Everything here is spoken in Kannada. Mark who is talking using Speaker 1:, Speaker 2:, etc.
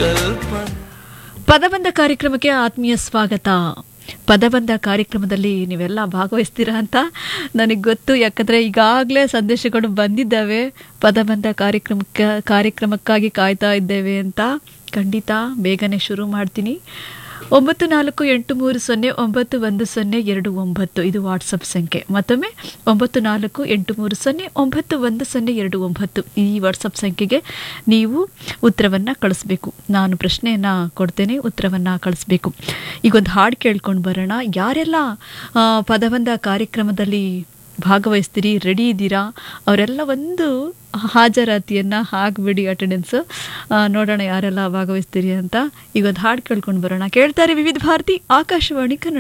Speaker 1: ಕಲ್ಪನೆ
Speaker 2: ಪದಬಂಧ ಕಾರ್ಯಕ್ರಮಕ್ಕೆ ಆತ್ಮೀಯ ಸ್ವಾಗತ ಪದಬಂಧ ಕಾರ್ಯಕ್ರಮದಲ್ಲಿ ನೀವೆಲ್ಲ ಭಾಗವಹಿಸ್ತೀರಾ ಅಂತ ನನಗೆ ಗೊತ್ತು ಯಾಕಂದರೆ ಈಗಾಗಲೇ ಸಂದೇಶಗಳು ಬಂದಿದ್ದಾವೆ ಪದಬಂಧ ಕಾರ್ಯಕ್ರಮಕ್ಕೆ ಕಾರ್ಯಕ್ರಮಕ್ಕಾಗಿ ಕಾಯ್ತಾ ಇದ್ದೇವೆ ಅಂತ ಖಂಡಿತ ಬೇಗನೆ ಶುರು ಮಾಡ್ತೀನಿ ಒಂಬತ್ತು ನಾಲ್ಕು ಎಂಟು ಮೂರು ಸೊನ್ನೆ ಒಂಬತ್ತು ಒಂದು ಸೊನ್ನೆ ಎರಡು ಒಂಬತ್ತು ಇದು ವಾಟ್ಸಪ್ ಸಂಖ್ಯೆ ಮತ್ತೊಮ್ಮೆ ಒಂಬತ್ತು ನಾಲ್ಕು ಎಂಟು ಮೂರು ಸೊನ್ನೆ ಒಂಬತ್ತು ಒಂದು ಸೊನ್ನೆ ಎರಡು ಒಂಬತ್ತು ಈ ವಾಟ್ಸಪ್ ಸಂಖ್ಯೆಗೆ ನೀವು ಉತ್ತರವನ್ನು ಕಳಿಸ್ಬೇಕು ನಾನು ಪ್ರಶ್ನೆಯನ್ನು ಕೊಡ್ತೇನೆ ಉತ್ತರವನ್ನು ಕಳಿಸ್ಬೇಕು ಈಗ ಒಂದು ಹಾಡು ಕೇಳ್ಕೊಂಡು ಬರೋಣ ಯಾರೆಲ್ಲ ಆ, ಪದಬಂಧ ಕಾರ್ಯಕ್ರಮದಲ್ಲಿ ಭಾಗವಹಿಸ್ತೀರಿ ರೆಡಿ ಇದ್ದೀರಾ ಅವರೆಲ್ಲ ಒಂದು ಹಾಜರಾತಿಯನ್ನು ಹಾಕ್ಬಿಡಿ ಅಟೆಂಡೆನ್ಸ್ ನೋಡೋಣ ಯಾರೆಲ್ಲ ಭಾಗವಹಿಸ್ತೀರಿ ಅಂತ ಈಗ ಒಂದು ಹಾಡು ಕೇಳ್ಕೊಂಡು ಬರೋಣ ಕೇಳ್ತಾರೆ ವಿವಿಧ ಭಾರತಿ ಆಕಾಶವಾಣಿ ಕನ್ನಡ